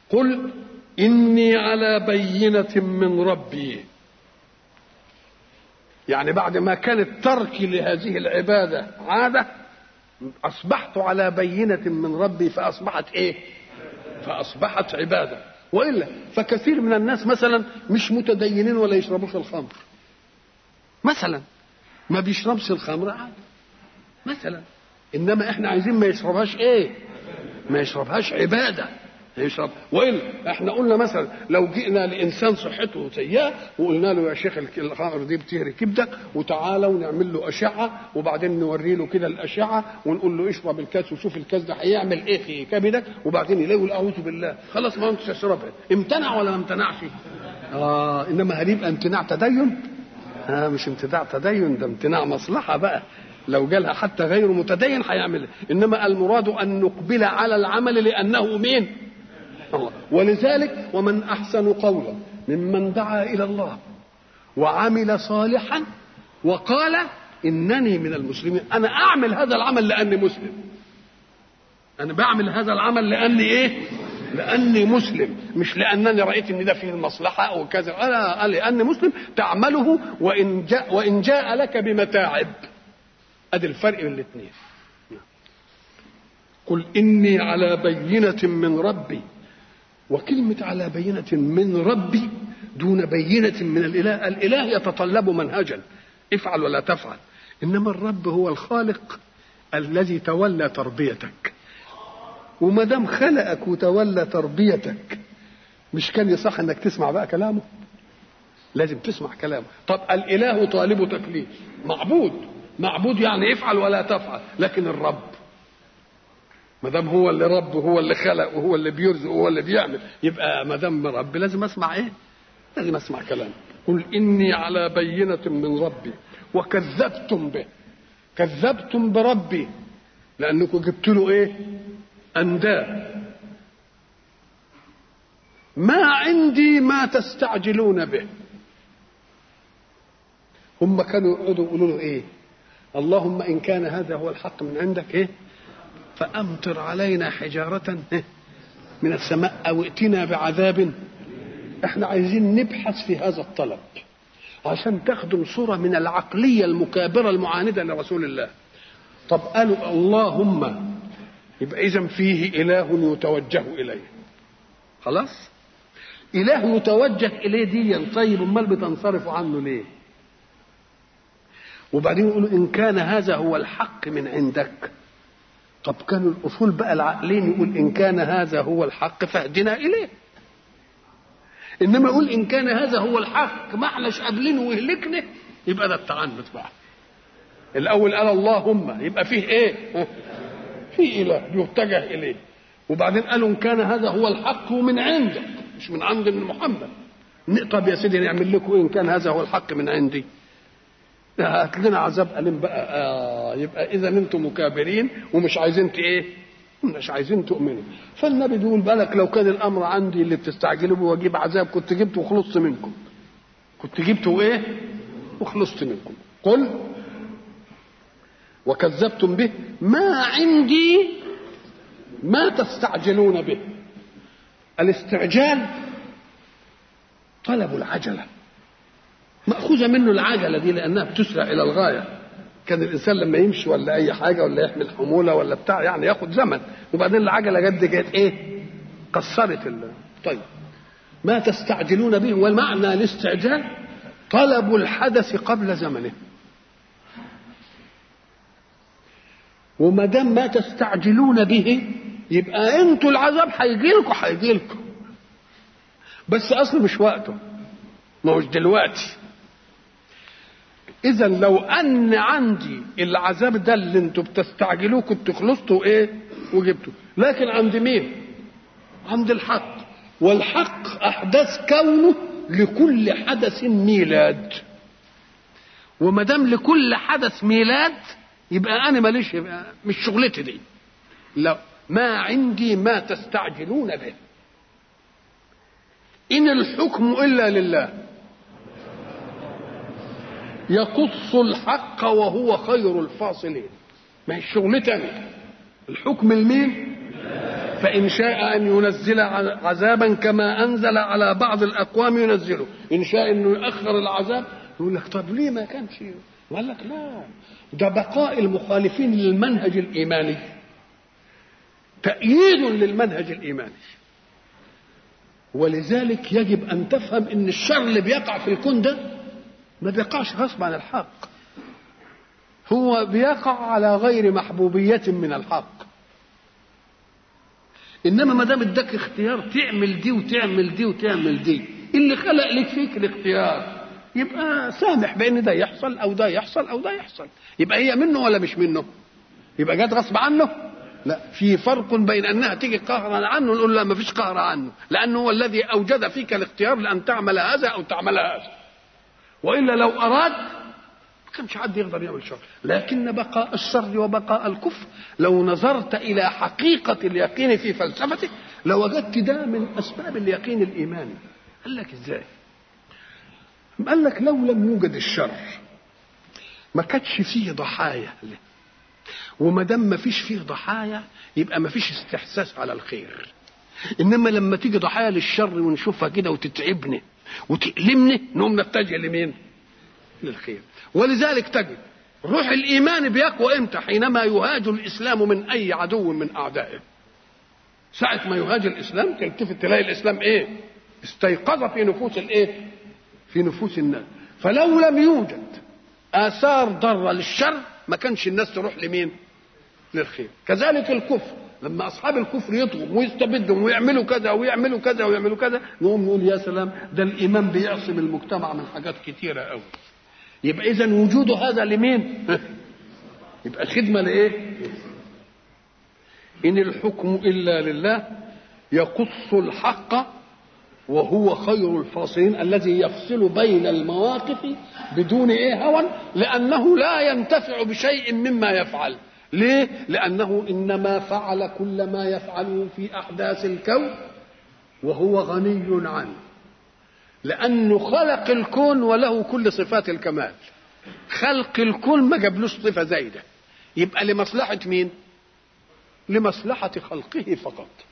قل إني على بينة من ربي يعني بعد ما كان الترك لهذه العبادة عادة أصبحت على بينة من ربي فأصبحت إيه فأصبحت عبادة وإلا فكثير من الناس مثلا مش متدينين ولا يشربوش الخمر مثلا ما بيشربش الخمر عادي مثلا انما احنا عايزين ما يشربهاش ايه ما يشربهاش عباده يشرب والا احنا قلنا مثلا لو جئنا لانسان صحته سيئه وقلنا له يا شيخ الخمر دي بتهري كبدك وتعالى ونعمل له اشعه وبعدين نوري له كده الاشعه ونقول له اشرب الكاس وشوف الكاس ده هيعمل ايه في كبدك وبعدين يلاقي اعوذ بالله خلاص ما انتش تشربها امتنع ولا ما امتنعش؟ اه انما هل يبقى امتناع تدين؟ آه مش امتناع تدين ده امتناع مصلحه بقى لو جالها حتى غير متدين هيعمل انما المراد ان نقبل على العمل لانه مين؟ الله ولذلك ومن احسن قولا ممن دعا الى الله وعمل صالحا وقال انني من المسلمين انا اعمل هذا العمل لاني مسلم انا بعمل هذا العمل لاني ايه لاني مسلم مش لانني رايت ان ده فيه المصلحه او كذا لا لاني مسلم تعمله وان جاء وان جاء لك بمتاعب ادي الفرق بين الاثنين قل اني على بينه من ربي وكلمة على بينة من ربي دون بينة من الإله الإله يتطلب منهجا افعل ولا تفعل إنما الرب هو الخالق الذي تولى تربيتك وما دام خلقك وتولى تربيتك مش كان يصح انك تسمع بقى كلامه لازم تسمع كلامه طب الاله طالب تكليف معبود معبود يعني افعل ولا تفعل لكن الرب ما دام هو اللي رب وهو اللي خلق وهو اللي بيرزق وهو اللي بيعمل يبقى ما دام رب لازم اسمع ايه؟ لازم اسمع كلامه قل اني على بينه من ربي وكذبتم به كذبتم بربي لانكم جبت له ايه؟ انداد ما عندي ما تستعجلون به هم كانوا يقعدوا يقولوا له ايه؟ اللهم ان كان هذا هو الحق من عندك ايه؟ فأمطر علينا حجارة من السماء أو ائتنا بعذاب احنا عايزين نبحث في هذا الطلب عشان تخدم صورة من العقلية المكابرة المعاندة لرسول الله طب قالوا اللهم يبقى إذا فيه إله يتوجه إليه خلاص إله يتوجه إليه دي طيب أمال بتنصرفوا عنه ليه وبعدين يقولوا إن كان هذا هو الحق من عندك طب كانوا الاصول بقى العقلين يقول ان كان هذا هو الحق فاهدنا اليه انما يقول ان كان هذا هو الحق ما احناش قابلينه ويهلكنا يبقى ده التعنت بقى الاول قال اللهم يبقى فيه ايه في اله يتجه اليه وبعدين قالوا ان كان هذا هو الحق ومن عندك مش من عند محمد طب يا سيدي نعمل لكم ان كان هذا هو الحق من عندي هات لنا عذاب أليم بقى آه يبقى إذا أنتم مكابرين ومش عايزين إيه؟ مش عايزين تؤمنوا فالنبي بيقول بالك لو كان الأمر عندي اللي بتستعجلوا به وأجيب عذاب كنت جبته وخلصت منكم كنت جبته إيه؟ وخلصت منكم قل وكذبتم به ما عندي ما تستعجلون به الاستعجال طلب العجله مأخوذة منه العجلة دي لأنها بتسرع إلى الغاية كان الإنسان لما يمشي ولا أي حاجة ولا يحمل حمولة ولا بتاع يعني ياخد زمن وبعدين العجلة جد جت إيه؟ كسرت ال... طيب ما تستعجلون به والمعنى الاستعجال طلب الحدث قبل زمنه وما دام ما تستعجلون به يبقى انتوا العذاب هيجي لكم هيجي لكم بس اصله مش وقته ما هوش دلوقتي اذا لو ان عندي العذاب ده اللي انتوا بتستعجلوه كنت خلصتوا ايه وجبته لكن عند مين عند الحق والحق احداث كونه لكل حدث ميلاد وما دام لكل حدث ميلاد يبقى انا ماليش يبقى مش شغلتي دي لا ما عندي ما تستعجلون به ان الحكم الا لله يقص الحق وهو خير الفاصلين ما هي شغلتي انا الحكم لمين فإن شاء أن ينزل عذابا كما أنزل على بعض الأقوام ينزله إن شاء أنه يؤخر العذاب يقول لك طب ليه ما كانش قال لك لا ده بقاء المخالفين للمنهج الإيماني تأييد للمنهج الإيماني ولذلك يجب أن تفهم أن الشر اللي بيقع في الكون ده ما بيقعش غصب عن الحق هو بيقع على غير محبوبية من الحق انما ما دام اداك اختيار تعمل دي وتعمل دي وتعمل دي اللي خلق لك فيك الاختيار يبقى سامح بان ده يحصل او ده يحصل او ده يحصل يبقى هي منه ولا مش منه يبقى جت غصب عنه لا في فرق بين انها تيجي قهرا عنه نقول لا ما فيش قهر عنه لانه هو الذي اوجد فيك الاختيار لان تعمل هذا او تعمل هذا والا لو اراد ما كانش حد يقدر يعمل شر لكن بقاء الشر وبقاء الكفر لو نظرت الى حقيقه اليقين في فلسفته لوجدت ده من اسباب اليقين الايماني قال لك ازاي قال لك لو لم يوجد الشر ما كانش فيه ضحايا له وما دام ما فيش فيه ضحايا يبقى ما فيش استحساس على الخير انما لما تيجي ضحايا للشر ونشوفها كده وتتعبني وتألمني نقوم نتجه لمين؟ للخير ولذلك تجد روح الايمان بيقوى امتى؟ حينما يهاج الاسلام من اي عدو من اعدائه. ساعة ما يهاج الاسلام تلتفت تلاقي الاسلام ايه؟ استيقظ في نفوس الايه؟ في نفوس الناس. فلو لم يوجد اثار ضاره للشر ما كانش الناس تروح لمين؟ للخير. كذلك الكفر لما اصحاب الكفر يطغوا ويستبدوا ويعملوا كذا ويعملوا كذا ويعملوا كذا نقوم نقول يا سلام ده الايمان بيعصم المجتمع من حاجات كتيره قوي. يبقى اذا وجود هذا لمين يبقى خدمه لايه ان الحكم الا لله يقص الحق وهو خير الفاصلين الذي يفصل بين المواقف بدون ايه هوى لانه لا ينتفع بشيء مما يفعل ليه لانه انما فعل كل ما يفعله في احداث الكون وهو غني عنه لأنه خلق الكون وله كل صفات الكمال خلق الكون ما جابلوش صفة زايدة يبقى لمصلحة مين؟ لمصلحة خلقه فقط